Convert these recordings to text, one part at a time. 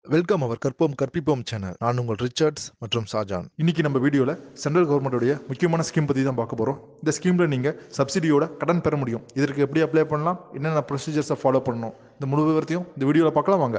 welcome அவர் கற்போம் கற்பிப்போம் channel நான் உங்கள் ரிச்சர்ட்ஸ் மற்றும் ஷாஜான் இன்னைக்கு நம்ம வீடியோவில் சென்ட்ரல் கவர்மெண்ட்டுடைய முக்கியமான ஸ்கீம் பற்றி தான் பார்க்க போகிறோம் இந்த ஸ்கீமில் நீங்கள் சப்சிடியோட கடன் பெற முடியும் இதற்கு எப்படி அப்ளை பண்ணலாம் என்னென்ன ப்ரொசீஜர்ஸை ஃபாலோ பண்ணணும் இந்த முழு விவரத்தையும் இந்த வீடியோவில் பார்க்கலாம் வாங்க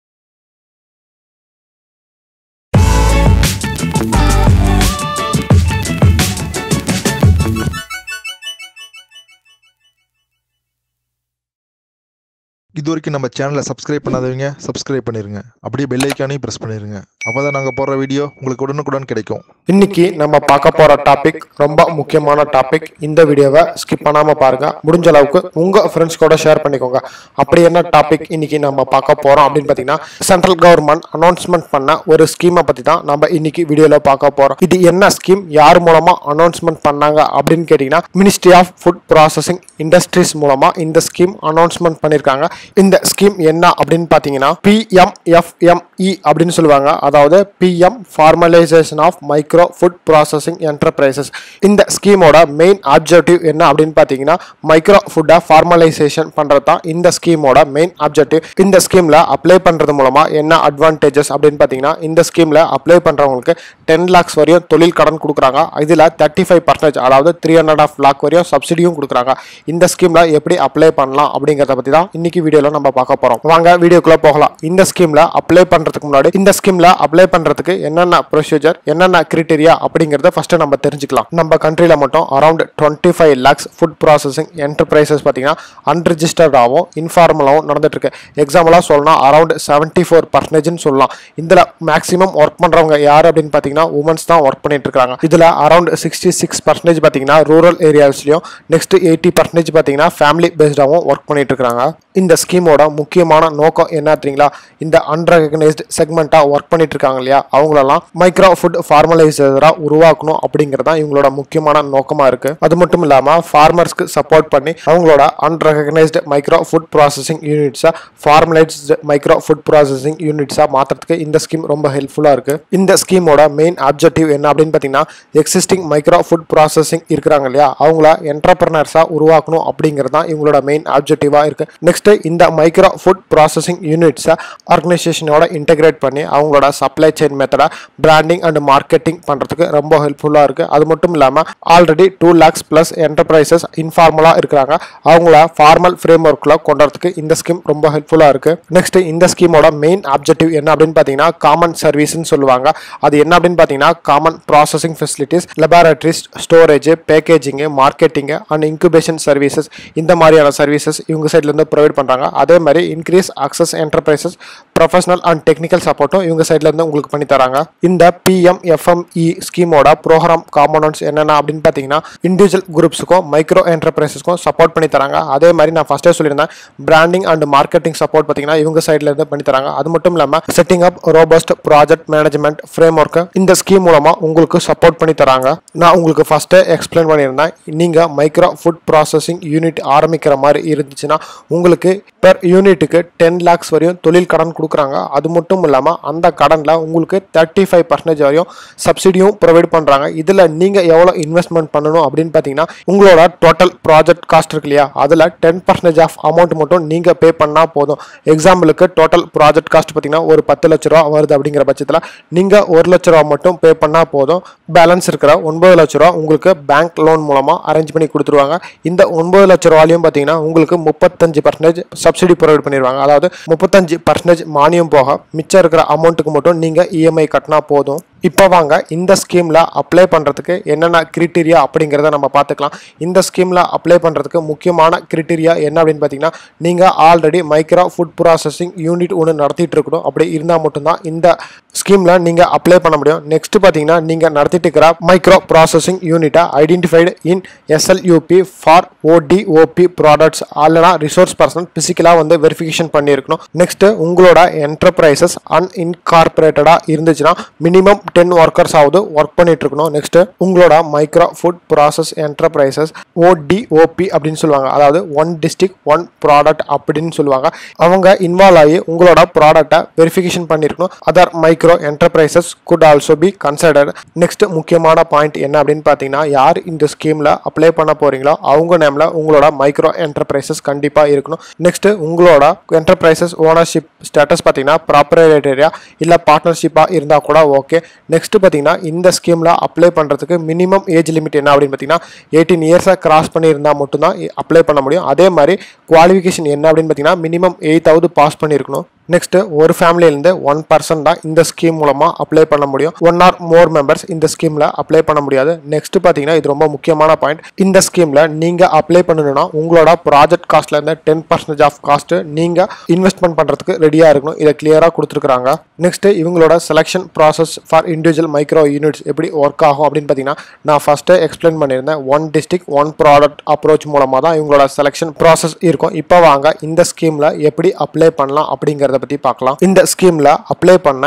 இது வரைக்கும் நம்ம சேனலை சப்ஸ்கிரைப் பண்ணாதவங்க சப்ஸ்கிரைப் பண்ணிருங்க அப்படியே பெல் ஐக்கானையும் ப்ரெஸ் பண்ணிருங்க அப்போ தான் நாங்கள் போடுற வீடியோ உங்களுக்கு உடனுக்குடன் கிடைக்கும் இன்னைக்கு நம்ம பார்க்க போற டாபிக் ரொம்ப முக்கியமான டாபிக் இந்த வீடியோவை ஸ்கிப் பண்ணாம பாருங்க முடிஞ்ச அளவுக்கு உங்க ஃப்ரெண்ட்ஸ் கூட ஷேர் பண்ணிக்கோங்க அப்படி என்ன டாபிக் இன்னைக்கு நம்ம பார்க்க போறோம் அப்படின்னு பாத்தீங்கன்னா சென்ட்ரல் கவர்மெண்ட் அனௌன்ஸ்மெண்ட் பண்ண ஒரு ஸ்கீமை பத்தி தான் நம்ம இன்னைக்கு வீடியோல பார்க்க போறோம் இது என்ன ஸ்கீம் யார் மூலமா அனௌன்ஸ்மெண்ட் பண்ணாங்க அப்படின்னு கேட்டீங்கன்னா ministry of food processing industries மூலமா இந்த ஸ்கீம் அனௌன்ஸ்மெண்ட் பண்ணிருக்காங்க இந்த ஸ்கீம் என்ன அப்படின்னு பாத்தீங்கன்னா பிஎம்எஃப்எம்இ அப்படின்னு சொல்லுவாங்க அதாவது PM formalisation of micro food processing enterprises இந்த ஸ்கீமோட மெயின் ஆப்ஜெக்டிவ் என்ன அப்படின்னு பார்த்தீங்கன்னா மைக்ரோ ஃபுட்டை ஃபார்மலைசேஷன் பண்ணுறது தான் இந்த ஸ்கீமோட மெயின் ஆப்ஜெக்டிவ் இந்த ஸ்கீமில் அப்ளை பண்ணுறது மூலமாக என்ன அட்வான்டேஜஸ் அப்படின்னு பார்த்தீங்கன்னா இந்த ஸ்கீமில் அப்ளை பண்ணுறவங்களுக்கு டென் லேக்ஸ் வரையும் தொழில் கடன் கொடுக்குறாங்க இதில் தேர்ட்டி ஃபைவ் பர்சன்டேஜ் அதாவது த்ரீ ஹண்ட்ரட் ஆஃப் லேக் வரையும் சப்சிடியும் கொடுக்குறாங்க இந்த ஸ்கீமில் எப்படி அப்ளை பண்ணலாம் அப்படிங்கிறத பற்றி தான் இன்னைக்கு வீடியோவில் நம்ம பார்க்க போகிறோம் வாங்க வீடியோக்குள்ளே போகலாம் இந்த ஸ்கீமில் அப்ளை பண்ணுறதுக்கு முன்னாடி இந்த ஸ்கீமில் அப்ளை பண்ணுறதுக்கு என்னென்ன ப்ரொசீஜர் என்னென்ன கிரிட்டீரியா அப்படிங்கிறத ஃபர்ஸ்ட் நம்ம தெரிஞ்சுக்கலாம் நம்ம கண்ட்ரியில் மட்டும் around twenty five lakhs food processing enterprises பார்த்தீங்கன்னா அன்ரிஜிஸ்டர்டாகவும் இன்ஃபார்மலாகவும் நடந்துட்டு இருக்கு எக்ஸாம்பிளாக சொல்லணும் அரௌண்ட் செவன்ட்டி ஃபோர் பர்சன்டேஜ்னு சொல்லலாம் இதில் மேக்ஸிமம் ஒர்க் பண்ணுறவங்க யார் அப்படின்னு பார்த்தீங்கன்னா உமன்ஸ் தான் ஒர்க் பண்ணிட்டு இருக்காங்க இதில் அரௌண்ட் சிக்ஸ்டி சிக்ஸ் பர்சன்டேஜ் பார்த்தீங்கன்னா ரூரல் ஏரியாஸ்லையும் நெக்ஸ்ட் எயிட்டி பர்சன்டேஜ் பார்த்தீங்கன்னா ஃபேமிலி பேஸ்டாகவும் ஒர்க் பண்ணிட்டு இருக்காங்க இந்த ஸ்கீமோட முக்கியமான நோக்கம் என்ன தெரியுங்களா இந்த அன்ரெகனைஸ்டு செக்மெண்ட்டாக ஒர்க் பண்ணிட்டு இருக்காங்க இல்லையா அவங்களெல்லாம் மைக்ரோ ஃபுட் ஃபார்மலைசராக உருவாக்கணும் அப்படிங்கிறது தான் இவங்களோட முக்கியமான நோக்கமாக இருக்கு அது மட்டும் இல்லாமல் ஃபார்மர்ஸ்க்கு சப்போர்ட் பண்ணி அவங்களோட அன்ரெகனைஸ்டு மைக்ரோ ஃபுட் ப்ராசஸிங் யூனிட்ஸாக ஃபார்மலைஸ்டு மைக்ரோ ஃபுட் ப்ராசஸிங் யூனிட்ஸாக மாற்றுறதுக்கு இந்த ஸ்கீம் ரொம்ப ஹெல்ப்ஃபுல்லாக இருக்கு இந்த ஸ்கீமோட மெயின் ஆப்ஜெக்டிவ் என்ன அப்படின்னு பார்த்தீங்கன்னா எக்ஸிஸ்டிங் மைக்ரோ ஃபுட் ப்ராசஸிங் இருக்கிறாங்க இல்லையா அவங்கள என்டர்பிரனர்ஸாக உருவாக்கணும் அப்படிங்கிறது தான் இவங்களோட மெயின் ஆப்ஜெக்டிவாக இருக்கு நெக்ஸ்ட் இந்த மைக்ரோ ஃபுட் ப்ராசஸிங் யூனிட்ஸை ஆர்கனைசேஷனோட இன்டெகிரேட் பண்ணி அவங்களோட சப்ளை செயின் மெத்தடை பிராண்டிங் அண்ட் மார்க்கெட்டிங் பண்ணுறதுக்கு ரொம்ப ஹெல்ப்ஃபுல்லாக இருக்குது அது மட்டும் இல்லாமல் already two lakhs plus enterprises இன்ஃபார்மலாக இருக்கிறாங்க அவங்கள ஃபார்மல் ஃப்ரேம் ஒர்க்கில் கொண்டுறதுக்கு இந்த ஸ்கீம் ரொம்ப ஹெல்ப்ஃபுல்லாக இருக்குது நெக்ஸ்ட் இந்த ஸ்கீமோட மெயின் ஆப்ஜெக்டிவ் என்ன அப்படின்னு பார்த்தீங்கன்னா காமன் சர்வீஸ்னு சொல்லுவாங்க அது என்ன அப்படின்னு பார்த்தீங்கன்னா common processing facilities laboratories storage packaging marketing and incubation services இந்த மாதிரியான சர்வீசஸ் இவங்க சைட்லேருந்து ப்ரொவைட் பண்ணுறாங்க அதே மாதிரி increase access enterprises professional and technical சப்போர்ட்டும் இவங்க சைட்லேருந்து உங்களுக்கு பண்ணி தராங்க இந்த பிஎம்எஃப்எம்இ ஸ்கீமோட ப்ரோக்ராம் காம்பனன்ட்ஸ் என்னென்ன அப்படின்னு பார்த்தீங்கன்னா இண்டிவிஜுவல் குரூப்ஸுக்கும் மைக்ரோ என்டர்பிரைசஸ்க்கும் சப்போர்ட் பண்ணி தராங்க அதே மாதிரி நான் ஃபஸ்ட்டே சொல்லியிருந்தேன் பிராண்டிங் அண்ட் மார்க்கெட்டிங் சப்போர்ட் பார்த்தீங்கன்னா இவங்க சைட்ல இருந்து பண்ணி தராங்க அது மட்டும் இல்லாமல் setting up robust project management framework இந்த ஸ்கீம் மூலமாக உங்களுக்கு சப்போர்ட் பண்ணி தராங்க நான் உங்களுக்கு ஃபஸ்ட்டே எக்ஸ்பிளைன் பண்ணியிருந்தேன் நீங்கள் மைக்ரோ ஃபுட் ப்ராசஸிங் யூனிட் ஆரம்பிக்கிற மாதிரி இருந்துச்சுன்னா உங்களுக்கு பெர் யூனிட்டுக்கு டென் லேக்ஸ் வரையும் தொழில் கடன் கொடுக்குறாங்க அது மட்டும் இல்லாமல் அந்த கடனில் உங்களுக்கு தேர்ட்டி ஃபைவ் பர்சன்டேஜ் வரையும் சப்சிடியும் ப்ரொவைட் பண்ணுறாங்க இதில் நீங்கள் எவ்வளோ இன்வெஸ்ட்மெண்ட் பண்ணணும் அப்படின்னு பார்த்தீங்கன்னா உங்களோட டோட்டல் ப்ராஜெக்ட் காஸ்ட் இருக்கு இல்லையா அதில் டென் பர்சன்டேஜ் ஆஃப் அமௌண்ட் மட்டும் நீங்கள் பே பண்ணால் போதும் எக்ஸாம்பிளுக்கு டோட்டல் ப்ராஜெக்ட் காஸ்ட் பார்த்தீங்கன்னா ஒரு பத்து லட்ச ரூபா வருது அப்படிங்கிற பட்சத்தில் நீங்கள் ஒரு லட்ச ரூபா மட்டும் பே பண்ணால் போதும் பேலன்ஸ் இருக்கிற ஒன்பது லட்ச ரூபா உங்களுக்கு பேங்க் லோன் மூலமாக அரேஞ்ச் பண்ணி கொடுத்துருவாங்க இந்த ஒன்பது லட்ச ரூபாலையும் பார்த்தீங்கன்னா உங்களுக்கு முப்பத்தஞ்சு பர்சன்டேஜ் சப்சிடி ப்ரொவைட் பண்ணிடுவாங்க அதாவது முப்பத்தஞ்சு பர்சன்டேஜ் மானியம் போக மிச்சம் இருக்கிற அமௌண்ட்டுக்கு மட்டும் நீங்கள் இஎம்ஐ கட்டினா போதும் இப்போ வாங்க இந்த ஸ்கீமில் அப்ளை பண்ணுறதுக்கு என்னென்ன கிரிட்டீரியா அப்படிங்கிறத நம்ம பார்த்துக்கலாம் இந்த ஸ்கீமில் அப்ளை பண்ணுறதுக்கு முக்கியமான கிரிட்டீரியா என்ன அப்படின்னு பார்த்தீங்கன்னா நீங்கள் already micro food processing unit ஒன்று நடத்திட்டு இருக்கணும் அப்படி இருந்தால் மட்டும்தான் இந்த ஸ்கீமில் நீங்கள் அப்ளை பண்ண முடியும் நெக்ஸ்ட் பார்த்தீங்கன்னா நீங்கள் நடத்திட்டு இருக்கிற மைக்ரோ ப்ராசஸிங் யூனிட்டை identified in SLUP for ODOP products அல்லனா ரிசோர்ஸ் பர்சன் ஃபிசிக்கலாக வந்து வெரிஃபிகேஷன் பண்ணியிருக்கணும் நெக்ஸ்ட் உங்களோட என்டர்பிரைசஸ் அன்இன்கார்பரேட்டடாக இருந்துச்சுன்னா மினிமம் டென் ஒர்க்கர்ஸ் ஆகுது ஒர்க் பண்ணிட்டு இருக்கணும் நெக்ஸ்ட் உங்களோட micro food process enterprises ODOP அப்படின்னு சொல்லுவாங்க அதாவது ஒன் டிஸ்ட்ரிக்ட் ஒன் ப்ராடக்ட் அப்படின்னு சொல்லுவாங்க அவங்க இன்வால்வ் ஆகி உங்களோட ப்ராடக்ட்டை வெரிஃபிகேஷன் பண்ணியிருக்கணும் other micro enterprises could also be considered next முக்கியமான பாயிண்ட் என்ன அப்படின்னு பார்த்தீங்கன்னா யார் இந்த ஸ்கீமில் அப்ளை பண்ண போறீங்களோ அவங்க நேமில் உங்களோட மைக்ரோ என்டர்பிரைசஸ் கண்டிப்பாக இருக்கணும் நெக்ஸ்ட் உங்களோட என்டர்பிரைசஸ் ஓனர்ஷிப் ஸ்டேட்டஸ் பார்த்தீங்கன்னா ப்ராப்பரேட்டரியா இல்லை பார்ட்னர்ஷிப்பாக இருந்தால் கூட ஓகே நெக்ஸ்ட் பார்த்தீங்கன்னா இந்த ஸ்கீமில் அப்ளை பண்ணுறதுக்கு மினிமம் ஏஜ் லிமிட் என்ன அப்படின்னு பார்த்தீங்கன்னா எயிட்டீன் இயர்ஸை கிராஸ் பண்ணியிருந்தால் மட்டும்தான் அப்ளை பண்ண முடியும் அதே மாதிரி குவாலிஃபிகேஷன் என்ன அப்படின்னு பார்த்தீங்கன்னா மினிமம் எயித்தாவது பாஸ் பண்ணியிருக்கணும் நெக்ஸ்ட் ஒரு ஃபேமிலியிலேருந்து ஒன் பர்சன் தான் இந்த ஸ்கீம் மூலமாக அப்ளை பண்ண முடியும் ஒன் ஆர் மோர் மெம்பர்ஸ் இந்த ஸ்கீமில் அப்ளை பண்ண முடியாது நெக்ஸ்ட் பார்த்தீங்கன்னா இது ரொம்ப முக்கியமான பாயிண்ட் இந்த ஸ்கீமில் நீங்கள் அப்ளை பண்ணணும்னா உங்களோட ப்ராஜெக்ட் காஸ்ட்ல இருந்து டென் பர்சன்டேஜ் ஆஃப் காஸ்ட் நீங்கள் இன்வெஸ்ட்மெண்ட் பண்ணுறதுக்கு ரெடியாக இருக்கணும் இதை கிளியராக கொடுத்துருக்காங்க நெக்ஸ்ட் இவங்களோட selection process for individual micro units எப்படி ஒர்க் ஆகும் அப்படின்னு பார்த்தீங்கன்னா நான் ஃபஸ்ட்டு எக்ஸ்பிளைன் பண்ணியிருந்தேன் one district one product approach மூலமாக தான் இவங்களோட செலெக்ஷன் ப்ராசஸ் இருக்கும் இப்போ வாங்க இந்த ஸ்கீமில் எப்படி அப்ளை பண்ணலாம் அப்படிங்கிறத பற்றி பார்க்கலாம் இந்த ஸ்கீமில் அப்ளை பண்ண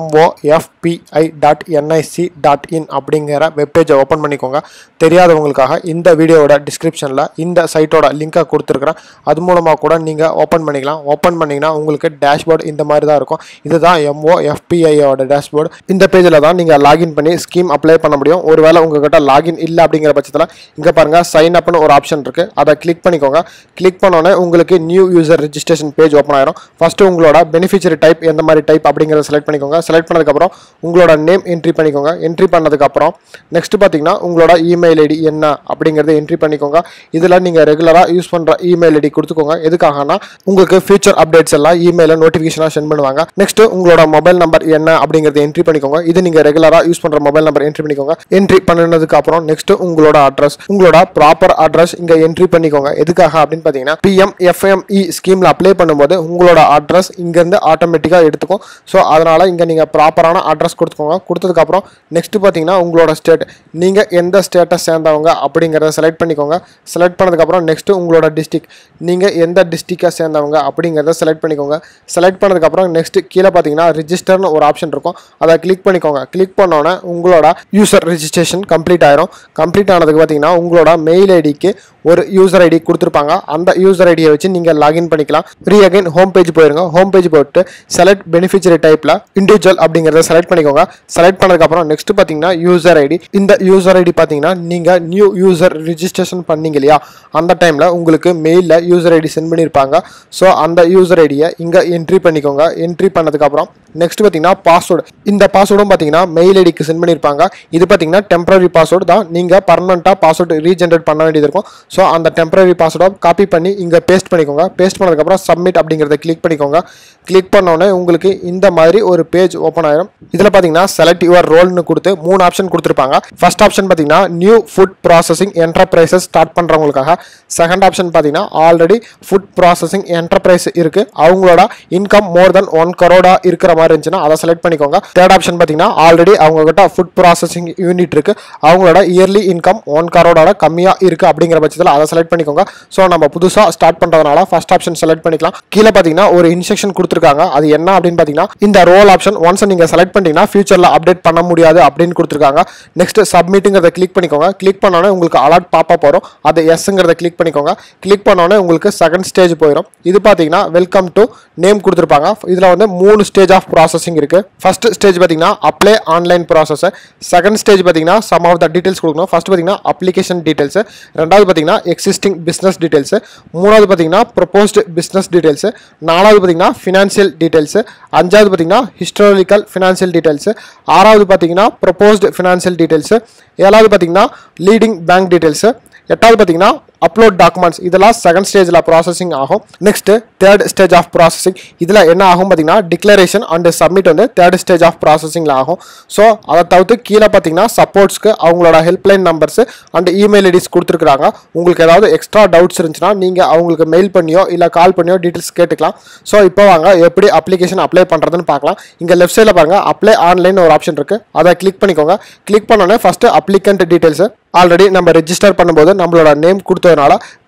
MOFPI dot NIC dot in அப்படிங்கிற வெப்பேஜை ஓப்பன் பண்ணிக்கோங்க தெரியாதவங்களுக்காக இந்த வீடியோவோட டிஸ்கிரிப்ஷனில் இந்த சைட்டோட லிங்கை கொடுத்துருக்குறேன் அது மூலமாக கூட நீங்கள் ஓப்பன் பண்ணிக்கலாம் ஓப்பன் பண்ணிங்கன்னா உங்களுக்கு டேஷ்போர்டு இந்த மாதிரி தான் இருக்கும் இதுதான் எம்ஓஎஃபிஐயோட டேஷ்போர்டு இந்த பேஜில் தான் நீங்கள் லாகின் பண்ணி ஸ்கீம் அப்ளை பண்ண முடியும் ஒருவேளை உங்ககிட்ட லாகின் இல்லை அப்படிங்கிற பட்சத்தில் இங்கே பாருங்கள் சைன் அப்னு ஒரு ஆப்ஷன் இருக்குது அதை கிளிக் பண்ணிக்கோங்க கிளிக் பண்ணோன்னே உங்களுக்கு new user registration page open ஆயிரும் ஃபஸ்ட்டு உங்களோட பெனிஃபிஷரி டைப் எந்த மாதிரி டைப் அப்படிங்கிறத செலக்ட் பண்ணிக்கோங்க செலக்ட் பண்ணதுக்கப்புறம் உங்களோட நேம் என்ட்ரி பண்ணிக்கோங்க என்ட்ரி பண்ணதுக்கப்புறம் நெக்ஸ்ட் பார்த்தீங்கன்னா உங்களோட இமெயில் ஐடி என்ன அப்படிங்கிறத என்ட்ரி பண்ணிக்கோங்க இதில் நீங்கள் ரெகுலராக யூஸ் பண்ணுற இமெயில் ஐடி கொடுத்துக்கோங்க எதுக்காகனா உங்களுக்கு ஃபியூச்சர் அப்டேட்ஸ் எல்லாம் இமெயிலில் நோட்டிஃபிகேஷனாக சென்ட் பண்ணுவாங்க நெக்ஸ்ட் உங்களோட மொபைல் நம்பர் என்ன அப்படிங்கிறத என்ட்ரி பண்ணிக்கோங்க இது நீங்கள் ரெகுலராக யூஸ் பண்ணுற மொபைல் நம்பர் என்ட்ரி பண்ணிக்கோங்க என்ட்ரி பண்ணதுக்கு அப்புறம் நெக்ஸ்ட் உங்களோட அட்ரஸ் உங்களோட ப்ராப்பர் அட்ரஸ் இங்கே என்ட்ரி பண்ணிக்கோங்க எதுக்காக அப்படின்னு பார்த்தீங்கன்னா பிஎம் எஃப்எம்இ ஸ்கீமில் அப்ளை பண்ணும்போது உங்களோட அட்ரஸ் இங்கேருந்து ஆட்டோமேட்டிக்காக எடுத்துக்கும் ஸோ அதனால் இங்கே நீங்கள் ப்ராப்பரான அட்ரஸ் கொடுத்துக்கோங்க கொடுத்ததுக்கப்புறம் நெக்ஸ்ட் பார்த்தீங்கன்னா உங்களோட ஸ்டேட் நீங்கள் எந்த ஸ்டேட்டை சேர்ந்தவங்க அப்படிங்கிறத செலக்ட் பண்ணிக்கோங்க செலக்ட் பண்ணதுக்கப்புறம் நெக்ஸ்ட் உங்களோட டிஸ்ட்ரிக் நீங்கள் எந்த டிஸ்ட்ரிக்டை சேர்ந்தவங்க அப்படிங்கிறத செலக்ட் பண்ணிக்கோங்க செலக்ட் பண்ணதுக்கப்புறம் நெக்ஸ்ட் கீழே பார்த்தீங்கன்னா ரிஜிஸ்டர்னு ஒரு ஆப்ஷன் இருக்கும் அதை கிளிக் பண்ணிக்கோங்க கிளிக் பண்ணோன்னே உங்களோட யூசர் ரெஜிஸ்ட்ரேஷன் கம்ப்ளீட் ஆயிரும் கம்ப்ளீட் ஆனதுக்கு பார்த்தீங்கன்னா உங்களோட மெயில் ஐடிக்கு ஒரு யூசர் ஐடி கொடுத்துருப்பாங்க அந்த யூசர் ஐடியை வச்சு நீங்கள் லாகின் பண்ணிக்கலாம் ரீ அகைன் ஹோம் பேஜ் போயிருங்க ஹோம் பேஜ் போட்டு செலக்ட் பெனிஃபிஷரி டைப்பில் இண்டிவிஜுவல் அப்படிங்கிறத செலக்ட் பண்ணிக்கோங்க செலக்ட் பண்ணதுக்கப்புறம் நெக்ஸ்ட் பார்த்தீங்கன்னா யூசர் ஐடி இந்த யூசர் ஐடி பார்த்தீங்கன்னா நீங்கள் நியூ யூசர் ரிஜிஸ்ட்ரேஷன் பண்ணீங்க இல்லையா அந்த டைமில் உங்களுக்கு மெயிலில் யூசர் ஐடி சென்ட் பண்ணியிருப்பாங்க ஸோ அந்த யூசர் ஐடியை இங்கே என்ட்ரி பண்ணிக்கோங்க என்ட்ரி பண்ணதுக்கப்புறம் நெக்ஸ்ட் பார்த்தீங்கன்னா பாஸ்வேர்டு இந்த பாஸ்வேர்டும் பார்த்தீங்கன்னா மெயில் ஐடிக்கு சென்ட் பண்ணியிருப்பாங்க இது பார்த்தீங்கன்னா டெம்பரரி பாஸ்வேர்டு தான் நீங்கள் பர்மனெண்ட்டாக பாஸ்வேர்டு ரீஜென்ரேட் பண்ண வேண்டியது இருக்கும் ஸோ அந்த டெம்பரரி பாஸ்வேர்டை காப்பி பண்ணி இங்கே பேஸ்ட் பண்ணிக்கோங்க பேஸ்ட் பண்ணதுக்கப்புறம் சப்மிட் அப்படிங்கிறத கிளிக் பண்ணிக்கோங்க கிளிக் பண்ணோன்னே உங்களுக்கு இந்த மாதிரி ஒரு பேஜ் ஓப்பன் ஆயிரும் இதில் பார்த்தீங்கன்னா செலக்ட் யுவர் ரோல்னு கொடுத்து மூணு ஆப்ஷன் கொடுத்துருப்பாங்க ஃபர்ஸ்ட் ஆப்ஷன் பார்த்தீங்கன்னா new food processing enterprises start பண்ணுறவங்களுக்காக செகண்ட் ஆப்ஷன் பார்த்தீங்கன்னா ஆல்ரெடி ஃபுட் ப்ராசஸிங் என்டர்பிரைஸ் இருக்குது அவங்களோட இன்கம் மோர் தென் ஒன் கரோடா இருக்கிற மாதிரி இருந்துச்சுன்னா அதை செலக்ட் பண்ணிக்கோங்க தேர்ட் ஆப்ஷன் பார்த்தீங்கன்னா ஆல்ரெடி அவங்க கிட்ட ஃபுட் ப்ராசஸிங் யூனிட் இருக்கு அவங்களோட இயர்லி இன்கம் ஒன் கரோடோட கம்மியாக இருக்கு அப்படிங்கிற பட்சத்தில் அதை செலக்ட் பண்ணிக்கோங்க ஸோ நம்ம புதுசாக ஸ்டார்ட் பண்ணுறதுனால ஃபர்ஸ்ட் ஆப்ஷன் செலக்ட் பண்ணிக்கலாம் கீழே பார்த்தீங்கன்னா ஒரு இன்ஸ்ட்ரக்ஷன் கொடுத்துருக்காங்க அது என்ன அப்படின்னு பார்த்தீங்கன்னா இந்த ரோல் ஆப்ஷன் ஒன்ஸ் நீங்கள் செலக்ட் பண்ணிட்டீங்கன்னா ஃபியூச்சரில் அப்டேட் பண்ண முடியாது அப்படின்னு கொடுத்துருக்காங்க நெக்ஸ்ட் சப்மிட்டுங்கிறத கிளிக் பண்ணிக்கோங்க கிளிக் பண்ணோன்னே உங்களுக்கு அலர்ட் பாப்பா போகிறோம் அது எஸ்ங்கிறத கிளிக் பண்ணிக்கோங்க கிளிக் பண்ணோன்னே உங்களுக்கு செகண்ட் ஸ்டேஜ் போயிடும் இது பார்த்தீங்கன்னா வெல்கம் டு நேம் கொடுத்துருப்பாங்க இதில் வந்து மூணு ஸ்டேஜ் ஆஃப் ப்ராசஸிங் இருக்கு ஃபர்ஸ்ட் ஸ்டேஜ் பார்த்தீங்கன்னா apply online process second stage பார்த்தீங்கன்னா சம் ஆஃப் த டீடைல்ஸ் கொடுக்கணும் ஃபர்ஸ்ட் பார்த்தீங்கன்னா அப்ளிகேஷன் டீடைல்ஸ் ரெண்டாவது பார்த்தீங்கன்னா எக்ஸிஸ்டிங் பிஸ்னஸ் டீடைல்ஸ் மூணாவது பார்த்தீங்கன்னா ப்ரொபோஸ்டு பிஸ்னஸ் டீடைல்ஸ் நாலாவது பார்த்தீங்கன்னா ஃபினான்ஷியல் டீடைல்ஸ் அஞ்சாவது பார்த்தீங்கன்னா ஹிஸ்டாரிக்கல் ஃபினான்ஷியல் டீடைல்ஸ் ஆறாவது பார்த்தீங்கன்னா ப்ரொபோஸ்டு ஃபினான்ஷியல் டீடைல்ஸ் ஏழாவது பார்த்தீங்கன்னா லீடிங் பேங்க் டீடைல்ஸ் எட்டாவது பார்த்தீங்கன்னா அப்லோட் டாக்குமெண்ட்ஸ் இதெல்லாம் செகண்ட் ஸ்டேஜில் ப்ராசஸிங் ஆகும் next third stage of processing இதில் என்ன ஆகும் பார்த்தீங்கன்னா டிக்ளரேஷன் அண்ட் சப்மிட் வந்து தேர்ட் ஸ்டேஜ் ஆஃப் ப்ராசஸிங்கில் ஆகும் ஸோ அதை தவிர்த்து கீழே பார்த்தீங்கன்னா சப்போர்ட்ஸ்க்கு அவங்களோட helpline numbers and email IDs கொடுத்துருக்காங்க உங்களுக்கு ஏதாவது எக்ஸ்ட்ரா டவுட்ஸ் இருந்துச்சுன்னா நீங்கள் அவங்களுக்கு மெயில் பண்ணியோ இல்லை கால் பண்ணியோ டீட்டெயில்ஸ் கேட்டுக்கலாம் ஸோ இப்போ வாங்க எப்படி அப்ளிகேஷன் அப்ளை பண்ணுறதுன்னு பார்க்கலாம் இங்கே லெஃப்ட் சைடில் பாருங்கள் அப்ளை ஆன்லைன் ஒரு ஆப்ஷன் இருக்குது அதை கிளிக் பண்ணிக்கோங்க கிளிக் பண்ணோன்னே ஃபஸ்ட்டு அப்ளிகண்ட் டீட்டெயில்ஸ் ஆல்ரெடி நம்ம ரெஜிஸ்டர் பண்ணும்போது நம்மளோட நேம் கொடுத்ததுனால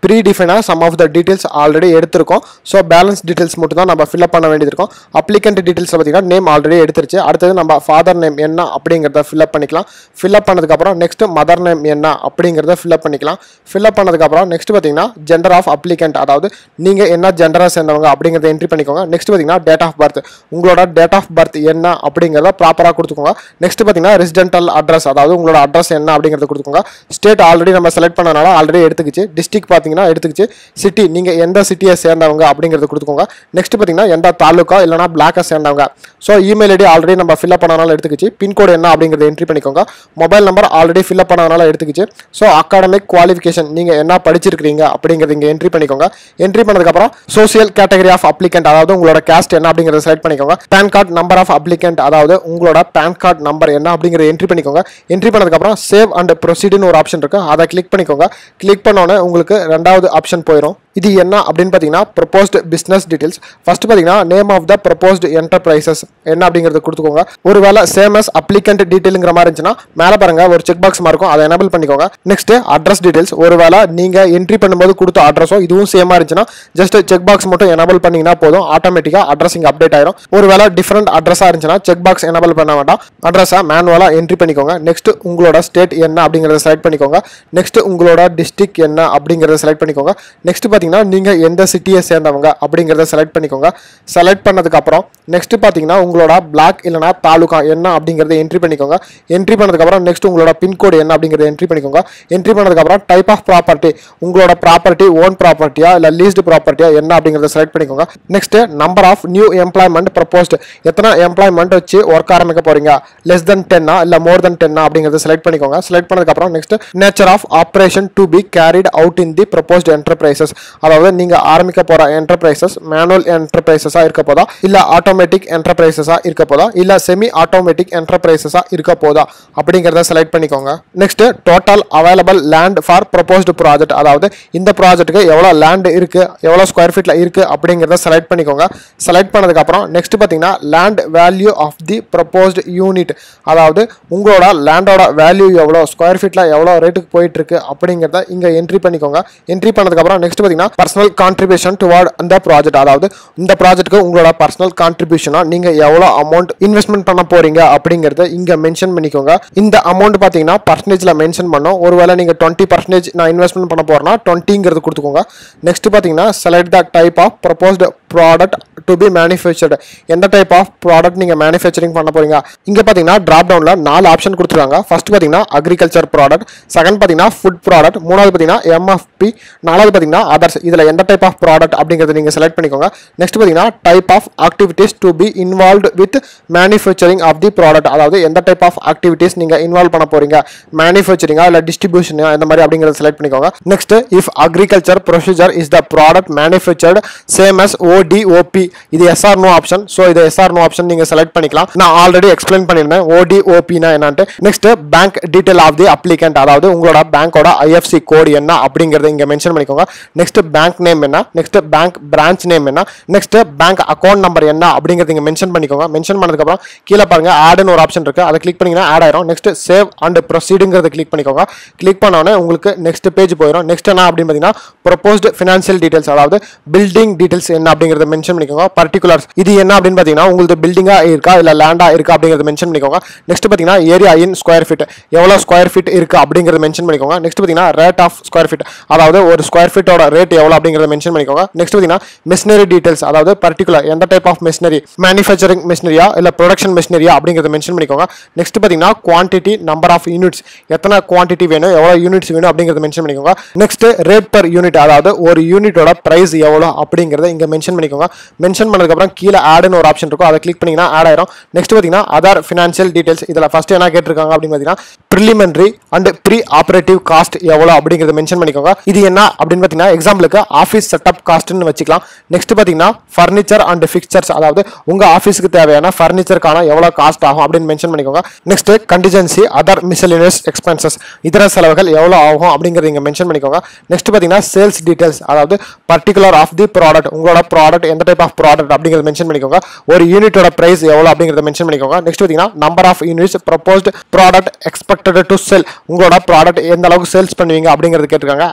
ப்ரீ டிஃபைனாக some of the details already எடுத்திருக்கோம் ஸோ பேலன்ஸ் டீட்டெயில்ஸ் மட்டும் தான் நம்ம ஃபில்அப் பண்ண வேண்டியது இருக்கும் அப்ளிகண்ட் டீட்டெயில்ஸ் பார்த்தீங்கன்னா நேம் ஆல்ரெடி எடுத்துருச்சு அடுத்தது நம்ம ஃபாதர் நேம் என்ன அப்படிங்கிறத ஃபில்அப் பண்ணிக்கலாம் ஃபில்அப் பண்ணதுக்கப்புறம் நெக்ஸ்ட் மதர் நேம் என்ன அப்படிங்கிறத ஃபில்அப் பண்ணிக்கலாம் ஃபில்அப் பண்ணதுக்கப்புறம் நெக்ஸ்ட் பார்த்தீங்கன்னா ஜெண்டர் ஆஃப் அப்ளிகண்ட் அதாவது நீங்கள் என்ன ஜெண்டராக சேர்ந்தவங்க அப்படிங்கிறத என்ட்ரி பண்ணிக்கோங்க நெக்ஸ்ட் பார்த்தீங்கன்னா டேட் ஆஃப் பர்த் உங்களோட டேட் ஆஃப் பர்த் என்ன அப்படிங்கிறத ப்ராப்பராக கொடுத்துக்கோங்க நெக்ஸ்ட் பார்த்தீங்கன்னா ரெசிடென்டல் அட்ரஸ் அதாவது உங்களோட அட்ரஸ் என்ன அப்படிங்கிறத கொடுத்துக்கோங்க ஸ்டேட் ஆல்ரெடி நம்ம செலக்ட் பண்ணனால ஆல்ரெடி எடுத்துக்கிச்சு டிஸ்ட்ரிக்ட் பார்த்தீங்கன்னா எடுத்துக்கிச்சு சிட்டி நீங்கள் எந்த சிட்டியை சேர்ந்தவங்க அப்படிங்கிறத கொடுத்துக்கோங்க நெக்ஸ்ட் பார்த்தீங்கன்னா எந்த தாலுக்கா இல்லைனா பிளாக்கை சேர்ந்தவங்க ஸோ இமெயில் ஐடி ஆல்ரெடி நம்ம ஃபில்அப் பண்ணனால எடுத்துக்கிச்சு பின்கோடு என்ன அப்படிங்கிறத என்ட்ரி பண்ணிக்கோங்க மொபைல் நம்பர் ஆல்ரெடி ஃபில்அப் பண்ணனால எடுத்துக்கிச்சு ஸோ அகாடமிக் குவாலிஃபிகேஷன் நீங்கள் என்ன படிச்சிருக்கிறீங்க அப்படிங்கிறத இங்கே என்ட்ரி பண்ணிக்கோங்க என்ட்ரி பண்ணதுக்கப்புறம் சோசியல் கேட்டகரி ஆஃப் அப்ளிகண்ட் அதாவது உங்களோட கேஸ்ட் என்ன அப்படிங்கிறத செலக்ட் பண்ணிக்கோங்க PAN card number of applicant அதாவது உங்களோட பேன் கார்டு நம்பர் என்ன அப்படிங்கிறத என்ட்ரி பண்ணிக்கோங்க என்ட்ரி பண்ணதுக்கப்புறம் சேவ் அண்ட் ப்ரொசீடுன்னு ஒரு ஆப்ஷன் இருக்கு அதை கிளிக் பண்ணிக்கோங்க கிளிக் பண்ணோன்னே உங்களுக்கு ரெண்டாவது ஆப்ஷன் போயிடும் இது என்ன அப்படின்னு பார்த்தீங்கன்னா ப்ரொபோஸ்டு பிஸ்னஸ் டீடைல்ஸ் ஃபர்ஸ்ட் பார்த்தீங்கன்னா name of the proposed enterprises என்ன அப்படிங்கிறத கொடுத்துக்கோங்க ஒருவேளை சேமஸ் அப்ளிகண்ட் டீட்டெயிலுங்கிற மாதிரி இருந்துச்சுன்னா மேலே பாருங்க ஒரு செக் பாக்ஸ் இருக்கும் அதை எனபிள் பண்ணிக்கோங்க நெக்ஸ்ட் அட்ரஸ் டீடைல்ஸ் ஒருவேளை நீங்கள் என்ட்ரி பண்ணும்போது கொடுத்த அட்ரஸோ இதுவும் சேமாக இருந்துச்சுன்னா ஜஸ்ட் செக் பாக்ஸ் மட்டும் எனபிள் பண்ணீங்கன்னா போதும் ஆட்டோமேட்டிக்காக அட்ரஸ் இங்கே அப்டேட் ஆயிரும் ஒருவேளை டிஃப்ரெண்ட் அட்ரஸாக இருந்துச்சுன்னா செக் பாக்ஸ் எனபிள் பண்ண வேண்டாம் அட்ரஸை மேனுவலாக என்ட்ரி பண்ணிக்கோங்க நெக்ஸ்ட் உங்களோட ஸ்டேட் என்ன அப்படிங்கிறத செலக்ட் பண்ணிக்கோங்க நெக்ஸ்ட் உங்களோட டிஸ்ட்ரிக்ட் என்ன அப்படிங்கிறத செலக்ட் பண்ணிக்கோங்க நெக்ஸ்ட் பார்த்தீங்கன்னா நீங்கள் எந்த சிட்டியை சேர்ந்தவங்க அப்படிங்கிறத செலக்ட் பண்ணிக்கோங்க செலக்ட் பண்ணதுக்கப்புறம் நெக்ஸ்ட் பார்த்தீங்கன்னா உங்களோட பிளாக் இல்லைனா தாலுகா என்ன அப்படிங்கிறத என்ட்ரி பண்ணிக்கோங்க என்ட்ரி பண்ணதுக்கப்புறம் நெக்ஸ்ட் உங்களோட பின்கோடு என்ன அப்படிங்கிறத என்ட்ரி பண்ணிக்கோங்க என்ட்ரி பண்ணதுக்கப்புறம் டைப் ஆஃப் ப்ராப்பர்ட்டி உங்களோட ப்ராப்பர்ட்டி ஓன் ப்ராப்பர்ட்டியா இல்லை லீஸ்டு ப்ராப்பர்ட்டியா என்ன அப்படிங்கிறத செலக்ட் பண்ணிக்கோங்க next number of new employment proposed எத்தனை எம்ப்ளாய்மெண்ட் வச்சு ஒர்க் ஆரம்பிக்க போறீங்க லெஸ் தென் டென்னா இல்லை மோர் தென் டென்னா அப்படிங்கிறத செலக்ட் பண்ணிக்கோங்க செலக்ட் பண்ணதுக்கப்புறம் next nature of operation to be carried out in the proposed enterprises அதாவது நீங்கள் ஆரம்பிக்க போகிற என்டர்பிரைசஸ் மேனுவல் என்டர்பிரைசஸாக இருக்க போதா இல்லை ஆட்டோமேட்டிக் என்டர்பிரைசஸாக இருக்க போதா இல்லை செமி ஆட்டோமேட்டிக் என்டர்பிரைசஸாக இருக்க போதா அப்படிங்கிறத செலக்ட் பண்ணிக்கோங்க next total available land for proposed project அதாவது இந்த ப்ராஜெக்ட்டுக்கு எவ்வளோ லேண்ட் இருக்கு எவ்வளோ ஸ்கொயர் ஃபீட்டில் இருக்கு அப்படிங்கிறத செலக்ட் பண்ணிக்கோங்க செலக்ட் பண்ணதுக்கப்புறம் நெக்ஸ்ட் பார்த்தீங்கன்னா land value of the proposed unit அதாவது உங்களோட லேண்டோட வேல்யூ எவ்வளோ ஸ்கொயர் ஃபீட்டில் எவ்வளோ ரேட்டுக்கு போயிட்டு இருக்கு அப்படிங்கிறத இங்கே என்ட்ரி பண்ணிக்கோங்க என்ட்ரி பண்ணதுக்கப்புறம் நெக்ஸ்ட் பார்த்தீங்கன்னா பர்சனல் கான்ட்ரிபியூஷன் டுவார்ட் அந்த ப்ராஜெக்ட் அதாவது இந்த ப்ராஜெக்ட்டுக்கு உங்களோட பர்சனல் கான்ட்ரிபியூஷனாக நீங்கள் எவ்வளோ அமௌண்ட் இன்வெஸ்ட்மெண்ட் பண்ண போறீங்க அப்படிங்கிறத இங்கே மென்ஷன் பண்ணிக்கோங்க இந்த அமௌண்ட் பார்த்தீங்கன்னா பர்சன்டேஜில் மென்ஷன் பண்ணோம் ஒருவேளை நீங்கள் டுவெண்ட்டி பர்சன்டேஜ் நான் இன்வெஸ்ட்மெண்ட் பண்ண போறேன்னா டுவெண்ட்டிங்கிறது கொடுத்துக்கோங்க நெக்ஸ்ட் பார்த்தீங்கன்னா select the type of proposed product to be manufactured எந்த டைப் ஆஃப் ப்ராடக்ட் நீங்கள் மேனுஃபேக்சரிங் பண்ண போறீங்க இங்கே பார்த்தீங்கன்னா ட்ராப் டவுனில் நாலு ஆப்ஷன் கொடுத்துருக்காங்க ஃபர்ஸ்ட் பார்த்தீங்கன்னா அக்ரிகல்ச்சர் ப்ராடக்ட் செகண்ட் பார்த்தீங்கன்னா ஃபுட் ப்ராடக்ட் மூணாவது பார்த்தீங்கன்னா எம்எஃப்பி நாலாவது பார்த்தீங்கன்னா அதர்ஸ் இதில் எந்த டைப் ஆஃப் ப்ராடக்ட் அப்படிங்கிறத நீங்கள் செலக்ட் பண்ணிக்கோங்க நெக்ஸ்ட் பார்த்தீங்கன்னா type of activities to be involved with manufacturing of the product அதாவது எந்த டைப் ஆஃப் ஆக்டிவிட்டீஸ் நீங்கள் இன்வால்வ் பண்ண போறீங்க மேனுஃபேக்சரிங்கா இல்லை டிஸ்ட்ரிபியூஷனா இந்த மாதிரி அப்படிங்கிறத செலக்ட் பண்ணிக்கோங்க next if agriculture procedure is the product manufactured same as ODOP இது எஸ்ஆர் நோ ஆப்ஷன் ஸோ இது எஸ்ஆர் நோ ஆப்ஷன் நீங்கள் செலக்ட் பண்ணிக்கலாம் நான் ஆல்ரெடி எக்ஸ்பிளைன் பண்ணியிருந்தேன் ஓடிஓபினா என்னன்ட்டு next bank detail of the applicant அதாவது உங்களோட பேங்கோட ஐஎஃப்சி கோடு என்ன அப்படிங்கிறத இங்கே மென்ஷன் பண்ணிக்கோங்க நெக்ஸ்ட் பேங்க் நேம் என்ன நெக்ஸ்ட் பேங்க் பிரான்ச் நேம் என்ன நெக்ஸ்ட் பேங்க் அக்கௌண்ட் நம்பர் என்ன அப்படிங்கிறத இங்கே மென்ஷன் பண்ணிக்கோங்க மென்ஷன் பண்ணதுக்கப்புறம் கீழே பாருங்க ஆடுன்னு ஒரு ஆப்ஷன் இருக்கு அதை கிளிக் பண்ணீங்கன்னா ஆட் ஆயிரும் நெக்ஸ்ட் சேவ் அண்ட் ப்ரொசீடுங்கிறத கிளிக் பண்ணிக்கோங்க கிளிக் பண்ணோடனே உங்களுக்கு நெக்ஸ்ட் பேஜ் போயிடும் நெக்ஸ்ட் என்ன அப்படின்னு பார்த்தீங்கன்னா ப்ரொபோஸ்டு ஃபினான்ஷியல் டீடைல்ஸ் அதாவது பில்டிங் டீடைல்ஸ் என்ன அப்படிங்கிறத மென்ஷன் பண்ணிக்கோங்க பர்டிகுலர்ஸ் இது என்ன அப்படின்னு பார்த்தீங்கன்னா உங்களுக்கு பில்டிங்காக இருக்கா இல்லை லேண்டாக இருக்கா அப்படிங்கிறத மென்ஷன் பண்ணிக்கோங்க நெக்ஸ்ட் பார்த்தீங்கன்னா ஏரியா இன் ஸ்கொயர் ஃபீட் எவ்வளோ ஸ்கொயர் ஃபீட் இருக்கு அப்படிங்கிறத மென்ஷன் பண்ணிக்கோங்க நெக்ஸ்ட் பார்த்தீங்கன்னா ரேட் ஆஃப் ஸ்கொயர் ஃபீட் அதாவது ஒரு ஸ்கொயர் ஃபீட்டோட ரேட் எவ்வளோ அப்படிங்கிறத மென்ஷன் பண்ணிக்கோங்க நெக்ஸ்ட் பார்த்தீங்கன்னா மிஷினரி டீடைல்ஸ் அதாவது பர்டிகுலர் எந்த டைப் ஆஃப் மிஷினரி மேனுஃபேக்சரிங் மிஷினரியா இல்லை ப்ரொடக்ஷன் மிஷினரியா அப்படிங்கிறத மென்ஷன் பண்ணிக்கோங்க நெக்ஸ்ட் பார்த்தீங்கன்னா குவான்டிட்டி நம்பர் ஆஃப் யூனிட்ஸ் எத்தனை குவான்டிட்டி வேணும் எவ்வளோ யூனிட்ஸ் வேணும் அப்படிங்கிறத மென்ஷன் பண்ணிக்கோங்க நெக்ஸ்ட் ரேட் பர் யூனிட் அதாவது ஒரு யூனிட்டோட பிரைஸ் எவ்வளோ அப்படிங்கிறத இங்கே மென்ஷன் பண்ணிக்கோங்க மென்ஷன் பண்ணதுக்கப்புறம் கீழே ஆடுன்னு ஒரு ஆப்ஷன் இருக்கும் அதை கிளிக் பண்ணிங்கன்னா ஆட் ஆயிரும் நெக்ஸ்ட் பார்த்தீங்கன்னா அதர் ஃபினான்ஷியல் டீடைல்ஸ் இதில் ஃபர்ஸ்ட் என்ன கேட்டிருக்காங்க அப்படின்னு பார்த்தீங்கன்னா preliminary and pre operative cost எவ்வளோ அப்படிங்கிறத மென்ஷன் பண்ணிக்கோங்க இது என்ன அப்படின்னு பார்த்தீங்கன்னா எக்ஸாம்பிளுக்கு ஆஃபீஸ் செட்டப் காஸ்ட்னு வச்சுக்கலாம் நெக்ஸ்ட் பார்த்தீங்கன்னா ஃபர்னிச்சர் அண்ட் ஃபிக்சர்ஸ் அதாவது உங்கள் ஆஃபீஸுக்கு தேவையான ஃபர்னிச்சருக்கான எவ்வளோ காஸ்ட் ஆகும் அப்படின்னு மென்ஷன் பண்ணிக்கோங்க next contingency other miscellaneous expenses இதர செலவுகள் எவ்வளோ ஆகும் அப்படிங்கிறத இங்கே மென்ஷன் பண்ணிக்கோங்க நெக்ஸ்ட் பார்த்தீங்கன்னா சேல்ஸ் டீடைல்ஸ் அதாவது பர்டிகுலர் ஆஃப் தி ப்ராடக்ட் உங்களோட ப்ராடக்ட் எந்த டைப் ஆஃப் ப்ராடக்ட் அப்படிங்கிறத மென்ஷன் பண்ணிக்கோங்க ஒரு யூனிட்டோட பிரைஸ் எவ்வளோ அப்படிங்கிறத மென்ஷன் பண்ணிக்கோங்க நெக்ஸ்ட் பார்த்தீங்கன்னா number of units proposed product expected to sell உங்களோட ப்ராடக்ட் எந்த அளவுக்கு சேல்ஸ் பண்ணுவீங்க அப்படிங்கிறது கேட்டிருக்காங்க ஆடுங்கிறது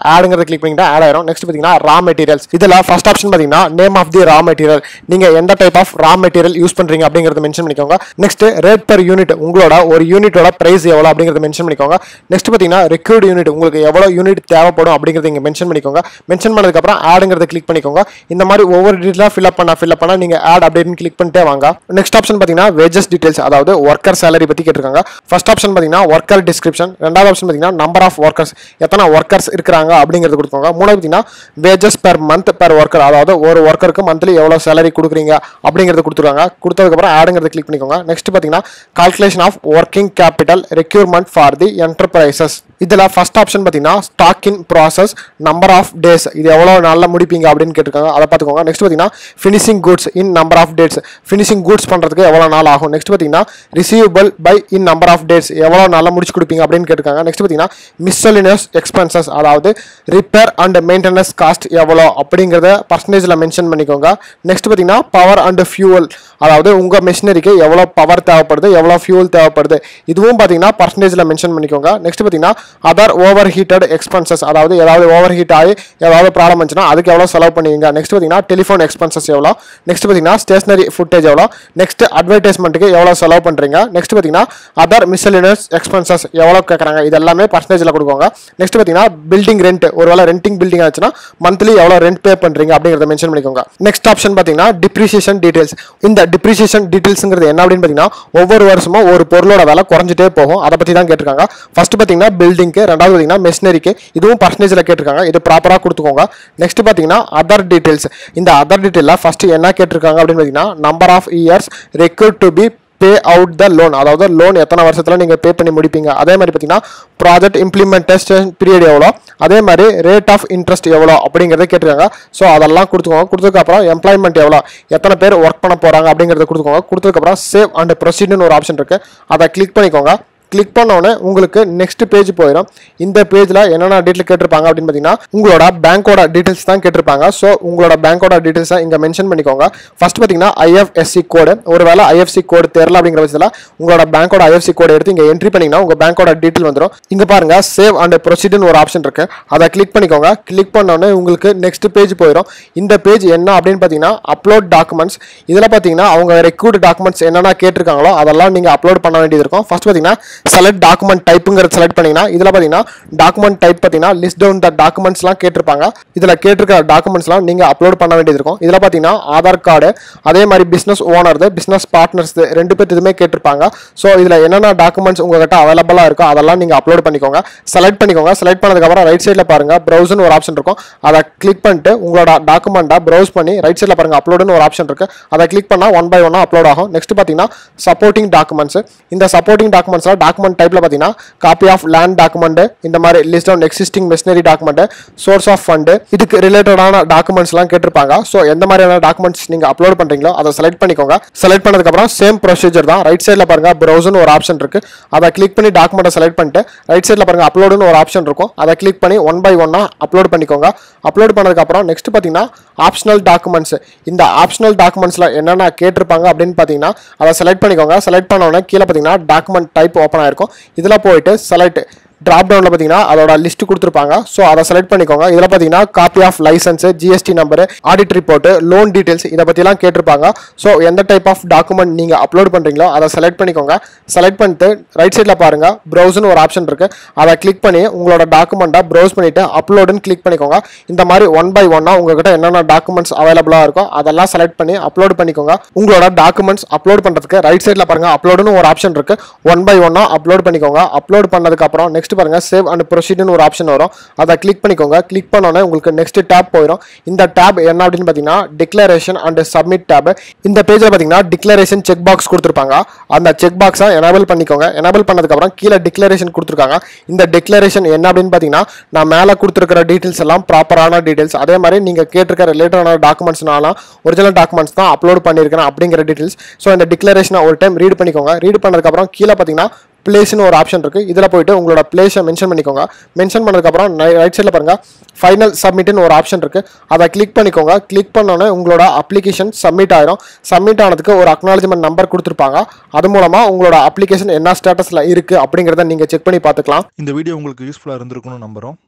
ஆடுங்கிறத கிளிக் பண்ணிங்கன்னா ஆட் ஆயிரும் நெக்ஸ்ட் பார்த்தீங்கன்னா ரா மெட்டீரியல்ஸ் இதில் ஃபர்ஸ்ட் ஆப்ஷன் பார்த்தீங்கன்னா name of the raw material நீங்கள் எந்த type of raw material use பண்ணுறீங்க அப்படிங்கிறத மென்ஷன் பண்ணிக்கோங்க நெக்ஸ்ட் ரேட் per யூனிட் உங்களோட ஒரு யூனிட்டோட பிரைஸ் எவ்வளோ அப்படிங்கிறத மென்ஷன் பண்ணிக்கோங்க நெக்ஸ்ட் பார்த்தீங்கன்னா ரெக்யூர்ட் யூனிட் உங்களுக்கு எவ்வளோ யூனிட் தேவைப்படும் அப்படிங்கிறத இங்கே மென்ஷன் பண்ணிக்கோங்க மென்ஷன் பண்ணதுக்கப்புறம் ஆடுங்கிறத கிளிக் பண்ணிக்கோங்க இந்த மாதிரி ஒவ்வொரு டீட்டெயிலாக ஃபில்அப் பண்ண ஃபில்அப் பண்ண நீங்கள் ஆட் அப்படின்னு கிளிக் பண்ணிட்டே வாங்க நெக்ஸ்ட் ஆப்ஷன் பார்த்தீங்கன்னா வேஜஸ் டீடைல்ஸ் அதாவது ஒர்க்கர் சேலரி பற்றி கேட்டிருக்காங்க ஃபர்ஸ்ட் ஆப்ஷன் பார்த்தீங்கன்னா ஒர்க்கர் டிஸ்கிரிப்ஷன் ரெண்டாவது ஆப்ஷன் பார்த்தீங்கன்னா நம்பர் ஆஃப் ஒர்க்கர்ஸ் எத்தனை ஒர்க்கர்ஸ் இருக்கிறாங்க அப்படிங்கிறது கொடுத்துக்கோங்க மூணாவது பார்த்தீங்கன்னா wages per month per worker அதாவது ஒரு ஒர்க்கருக்கு மந்த்லி எவ்வளோ சேலரி கொடுக்குறீங்க அப்படிங்கிறது கொடுத்துருவாங்க கொடுத்ததுக்கப்புறம் ஆடுங்கிறத கிளிக் பண்ணிக்கோங்க நெக்ஸ்ட் பார்த்தீங்கன்னா calculation of working capital requirement for the enterprises இதில் ஃபர்ஸ்ட் ஆப்ஷன் பார்த்தீங்கன்னா stock in process number of days இது எவ்வளோ நாளில் முடிப்பீங்க அப்படின்னு கேட்டிருக்காங்க அதை பார்த்துக்கோங்க நெக்ஸ்ட் பார்த்தீங்கன்னா finishing goods in number of dates finishing goods பண்ணுறதுக்கு எவ்வளோ நாள் ஆகும் நெக்ஸ்ட் பார்த்தீங்கன்னா receivable by in number of dates எவ்வளோ நாளில் முடிச்சு கொடுப்பீங்க அப்படின்னு கேட்டிருக்காங்க நெக்ஸ்ட் பார்த்தீங்கன்னா மிஸ்சலினியஸ் எக்ஸ்பென்சஸ் அதாவது ரிப்பேர் அண்ட் மெயின்டெனன்ஸ் காஸ்ட் எவ்வளோ அப்படிங்கிறத பர்சன்டேஜில் மென்ஷன் பண்ணிக்கோங்க நெக்ஸ்ட் பார்த்தீங்கன்னா பவர் அண்ட் ஃபியூவல் அதாவது உங்கள் மிஷினரிக்கு எவ்வளோ பவர் தேவைப்படுது எவ்வளோ ஃபியூல் தேவைப்படுது இதுவும் பார்த்தீங்கன்னா பர்சன்டேஜில் மென்ஷன் பண்ணிக்கோங்க நெக்ஸ்ட் பார்த்தீங்கன்னா அதர் ஓவர் ஹீட்டட் எக்ஸ்பென்சஸ் அதாவது ஏதாவது ஓவர் ஹீட் ஆகி ஏதாவது ப்ராப்ளம் வந்துச்சுன்னா அதுக்கு எவ்வளோ செலவு பண்ணுவீங்க நெக்ஸ்ட் பார்த்தீங்கன்னா டெலிஃபோன் எக்ஸ்பென்சஸ் எவ்வளோ நெக்ஸ்ட் பார்த்தீங்கன்னா ஸ்டேஷனரி ஃபுட்டேஜ் எவ்வளோ நெக்ஸ்ட் அட்வர்டைஸ்மெண்ட்டுக்கு எவ்வளோ செலவு பண்ணுறீங்க நெக்ஸ்ட் பார்த்தீங்கன்னா அதர் மிஸ்சலினஸ் எக்ஸ்பென்சஸ் எவ்வளோ கேட்குறாங்க இது எல்லாமே பர்சன்டேஜில் கொடுக்கோங்க நெக்ஸ்ட் பார்த்தீங்கன்னா பில்டிங் ரெண்ட் ஒருவேளை ரெண்டிங் பில்டிங் ஆச்சுன்னா மந்த்லி எவ்வளோ ரெண்ட் பே பண்ணுறீங்க அப்படிங்கிறத மென்ஷன் பண்ணிக்கோங்க நெக்ஸ்ட் ஆப்ஷன் பார்த்தீங்கன்னா டிப்ரிசியேஷன் டீடைல்ஸ் இந்த டிப்ரிசியேஷன் டீடைல்ஸ்ங்கிறது என்ன அப்படின்னு பார்த்தீங்கன்னா ஒவ்வொரு வருஷமும் ஒரு பொருளோட விலை குறைஞ்சிட்டே போகும் அதை பற்றி தான் கேட்டிருக்காங்க ஃபர்ஸ்ட் பார்த்தீங்கன்னா பில்டிங்க்கு ரெண்டாவது பார்த்தீங்கன்னா மெஷினரிக்கு இதுவும் பர்சன்டேஜில் கேட்டிருக்காங்க இது ப்ராப்பராக கொடுத்துக்கோங்க நெக்ஸ்ட் பார்த்தீங்கன்னா அதர் டீடைல்ஸ் இந்த அதர் டீட்டெயிலில் ஃபர்ஸ்ட் என்ன கேட்டிருக்காங்க அப்படின்னு பார்த்தீங்கன்னா number of years required to be pay out the loan அதாவது லோன் எத்தனை வருஷத்தில் நீங்கள் பே பண்ணி முடிப்பீங்க அதே மாதிரி பார்த்தீங்கன்னா ப்ராஜெக்ட் இம்ப்ளிமெண்டேஷன் பீரியட் எவ்வளோ அதே மாதிரி ரேட் ஆஃப் இன்ட்ரெஸ்ட் எவ்வளோ அப்படிங்கிறத கேட்டிருக்காங்க ஸோ அதெல்லாம் கொடுத்துக்கோங்க கொடுத்ததுக்கப்புறம் எம்ப்ளாய்மெண்ட் எவ்வளோ எத்தனை பேர் ஒர்க் பண்ண போகிறாங்க அப்படிங்கிறத கொடுத்துக்கோங்க கொடுத்ததுக்கப்புறம் சேவ் அண்ட் ப்ரொசீட்னு ஒரு ஆப்ஷன் இருக்குது அதை கிளிக் பண்ணிக்கோங்க கிளிக் பண்ணோடனே உங்களுக்கு நெக்ஸ்ட் பேஜ் போயிடும் இந்த பேஜில் என்னென்ன டீட்டெயில் கேட்டிருப்பாங்க அப்படின்னு பார்த்தீங்கன்னா உங்களோட பேங்க்கோட டீட்டெயில்ஸ் தான் கேட்டிருப்பாங்க ஸோ உங்களோட பேங்க்கோட டீட்டெயில்ஸை இங்கே மென்ஷன் பண்ணிக்கோங்க ஃபர்ஸ்ட் பார்த்தீங்கன்னா ஐஎஃப்எஸ்சி கோடு ஒருவேளை ஐஎஃப்சி கோடு தெரில அப்படிங்கிற பட்சத்தில் உங்களோட பேங்க்கோட ஐஎஃப்சி கோடு எடுத்து இங்கே என்ட்ரி பண்ணிங்கன்னா உங்கள் பேங்க்கோட டீட்டெயில் வந்துடும் இங்கே பாருங்க சேவ் அண்ட் ப்ரொசீடர்னு ஒரு ஆப்ஷன் இருக்கு அதை கிளிக் பண்ணிக்கோங்க கிளிக் பண்ணோடனே உங்களுக்கு நெக்ஸ்ட் பேஜ் போயிடும் இந்த பேஜ் என்ன அப்படின்னு பார்த்தீங்கன்னா அப்லோட் டாக்குமெண்ட்ஸ் இதில் பார்த்தீங்கன்னா அவங்க ரெக்யூர்ட் டாக்குமெண்ட்ஸ் என்னென்ன கேட்டிருக்காங்களோ அதெல்லாம் நீங்கள் அப்லோட் பண்ண வேண்டியது இருக்கும் ஃபர்ஸ்ட் பார்த்தீங்கன்னா செலக்ட் டாக்குமெண்ட் டைப்புங்கிறது செலக்ட் பண்ணீங்கன்னா இதில் பார்த்தீங்கன்னா டாக்குமெண்ட் டைப் பார்த்தீங்கன்னா லிஸ்ட் டவுன் த டாக்குமெண்ட்ஸ்லாம் கேட்டிருப்பாங்க இதில் கேட்டிருக்க டாக்குமெண்ட்ஸ்லாம் நீங்கள் அப்லோட் பண்ண வேண்டியது இருக்கும் இதில் பார்த்தீங்கன்னா ஆதார் கார்டு அதே மாதிரி பிஸ்னஸ் ஓனர்து பிஸ்னஸ் பார்ட்னர்ஸ் ரெண்டு பேர் இதுவுமே கேட்டிருப்பாங்க ஸோ இதில் என்னென்ன டாக்குமெண்ட்ஸ் உங்ககிட்ட அவைலபிளாக இருக்கோ அதெல்லாம் நீங்கள் அப்லோட் பண்ணிக்கோங்க செலக்ட் பண்ணிக்கோங்க செலக்ட் பண்ணதுக்கப்புறம் ரைட் சைடில் பாருங்க ப்ரௌஸ்னு ஒரு ஆப்ஷன் இருக்கும் அதை கிளிக் பண்ணிட்டு உங்களோட டாக்குமெண்ட்டை ப்ரௌஸ் பண்ணி ரைட் சைடில் பாருங்க அப்லோடுன்னு ஒரு ஆப்ஷன் இருக்கு அதை கிளிக் பண்ணால் ஒன் பை ஒன்னாக அப்லோட் ஆகும் நெக்ஸ்ட் பார்த்தீங்கன்னா சப்போர்ட்டிங் டாக்குமெண்ட்ஸ் இந்த சப்போர்ட்டிங் டாக்குமெண்ட்ஸ்லாம் டாக்குமெண்ட் டைப்பில் பார்த்தீங்கன்னா காப்பி ஆஃப் லேண்ட் டாக்குமெண்ட் இந்த மாதிரி list on existing machinery document source of fund இதுக்கு ரிலேட்டடான டாக்குமெண்ட்ஸ்லாம் கேட்டிருப்பாங்க ஸோ எந்த மாதிரியான டாக்குமெண்ட்ஸ் நீங்கள் அப்லோட் பண்ணுறீங்களோ அதை செலக்ட் பண்ணிக்கோங்க செலக்ட் பண்ணதுக்கப்புறம் சேம் ப்ரொசீஜர் தான் ரைட் சைடில் பாருங்க ப்ரௌசர்னு ஒரு ஆப்ஷன் இருக்கு அதை கிளிக் பண்ணி டாக்குமெண்ட்டை செலக்ட் பண்ணிட்டு ரைட் சைடில் பாருங்க அப்லோடுன்னு ஒரு ஆப்ஷன் இருக்கும் அதை கிளிக் பண்ணி ஒன் பை ஒன்னாக அப்லோட் பண்ணிக்கோங்க அப்லோட் பண்ணதுக்கப்புறம் நெக்ஸ்ட் பார்த்தீங்கன்னா ஆப்ஷனல் டாக்குமெண்ட்ஸ் இந்த ஆப்ஷனல் டாக்குமெண்ட்ஸில் என்னென்ன கேட்டிருப்பாங்க அப்படின்னு பார்த்தீங்கன்னா அதை செலக்ட் பண்ணிக்கோங்க செலக்ட் பண்ண உடனே கீழே பார்த்தீங்கன்னா டாக்குமெண்ட் டைப் ஓப்பன் ஆயிருக்கும் இதில் போயிட்டு செலக்ட் ட்ராப் டவுனில் பார்த்தீங்கன்னா அதோட லிஸ்ட் கொடுத்துருப்பாங்க ஸோ அதை செலக்ட் பண்ணிக்கோங்க இதில் பார்த்தீங்கன்னா copy of license GST number audit report loan details இதை பற்றிலாம் கேட்டிருப்பாங்க ஸோ எந்த டைப் ஆஃப் டாக்குமெண்ட் நீங்கள் அப்லோட் பண்ணுறீங்களோ அதை செலக்ட் பண்ணிக்கோங்க செலக்ட் பண்ணிட்டு ரைட் சைடில் பாருங்க ப்ரௌஸ்னு ஒரு ஆப்ஷன் இருக்கு அதை கிளிக் பண்ணி உங்களோட டாக்குமெண்ட்டை ப்ரௌஸ் பண்ணிட்டு அப்லோடுன்னு கிளிக் பண்ணிக்கோங்க இந்த மாதிரி ஒன் பை ஒன்னாக உங்ககிட்ட என்னென்ன டாக்குமெண்ட்ஸ் அவைலபிளாக இருக்கோ அதெல்லாம் செலக்ட் பண்ணி அப்லோட் பண்ணிக்கோங்க உங்களோட டாக்குமெண்ட்ஸ் அப்லோட் பண்ணுறதுக்கு ரைட் சைடில் பாருங்க அப்லோடுன்னு ஒரு ஆப்ஷன் இருக்கு ஒன் பை ஒன்னாக அப்லோட் பண்ணிக்கோங்க அப்லோட் பண்ணதுக்கப்புறம் நெக்ஸ்ட் பாருங்க சேவ் அண்ட் ப்ரொசீடுன்னு ஒரு ஆப்ஷன் வரும் அதை கிளிக் பண்ணிக்கோங்க கிளிக் பண்ணோன்னே உங்களுக்கு நெக்ஸ்ட் டேப் போயிடும் இந்த டேப் என்ன அப்படின்னு பார்த்தீங்கன்னா டிக்ளரேஷன் அண்ட் சப்மிட் டேப் இந்த பேஜில் பார்த்தீங்கன்னா டிக்ளரேஷன் செக் பாக்ஸ் கொடுத்துருப்பாங்க அந்த செக் பாக்ஸை எனேபிள் பண்ணிக்கோங்க எனேபிள் பண்ணதுக்கப்புறம் கீழே டிக்ளரேஷன் கொடுத்துருக்காங்க இந்த டிக்ளரேஷன் என்ன அப்படின்னு பார்த்தீங்கன்னா நான் மேலே கொடுத்துருக்கிற டீட்டெயில்ஸ் எல்லாம் ப்ராப்பரான டீட்டெயில்ஸ் அதே மாதிரி நீங்கள் கேட்டிருக்கிற ரிலேட்டடான டாக்குமெண்ட்ஸ்னாலும் ஒரிஜினல் டாக்குமெண்ட்ஸ் தான் அப்லோட் பண்ணியிருக்கேன் அப்படிங்கிற டீட்டெயில்ஸ் ஸோ இந்த டிக்ளரேஷனை ஒரு டைம் ரீட் பண்ணிக்கோங்க ரீட் பண்ணதுக்கப்புறம் கீழே பார்த்தீங்கன்னா பிளேஸ்னு ஒரு ஆப்ஷன் இருக்குது இதில் போயிட்டு உங்களோட பிளேஸை மென்ஷன் பண்ணிக்கோங்க மென்ஷன் பண்ணதுக்கப்புறம் ரைட் சைடில் பாருங்கள் ஃபைனல் சப்மிட்னு ஒரு ஆப்ஷன் இருக்குது அதை கிளிக் பண்ணிக்கோங்க கிளிக் பண்ணோன்னே உங்களோட அப்ளிகேஷன் சப்மிட் ஆயிரும் சப்மிட் ஆனதுக்கு ஒரு அக்னாலஜ்மெண்ட் நம்பர் கொடுத்துருப்பாங்க அது மூலமாக உங்களோட அப்ளிகேஷன் என்ன ஸ்டேட்டஸில் இருக்குது அப்படிங்கிறத நீங்கள் செக் பண்ணி பார்த்துக்கலாம் இந்த வீடியோ உங்களுக்கு யூஸ்ஃபுல்லாக இருந்திருக்கும்னு நம்புகிறோம்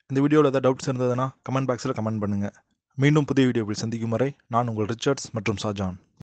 இந்த வீடியோவில் ஏதாவது டவுட்ஸ் இருந்ததுன்னா கமெண்ட் பாக்ஸில் கமெண்ட் பண்ணுங்கள் மீண்டும் புதிய வீடியோவில் சந்திக்கும் வரை நான் உங்கள் ரிச்சர்ட்ஸ் மற்றும் ஷாஜான்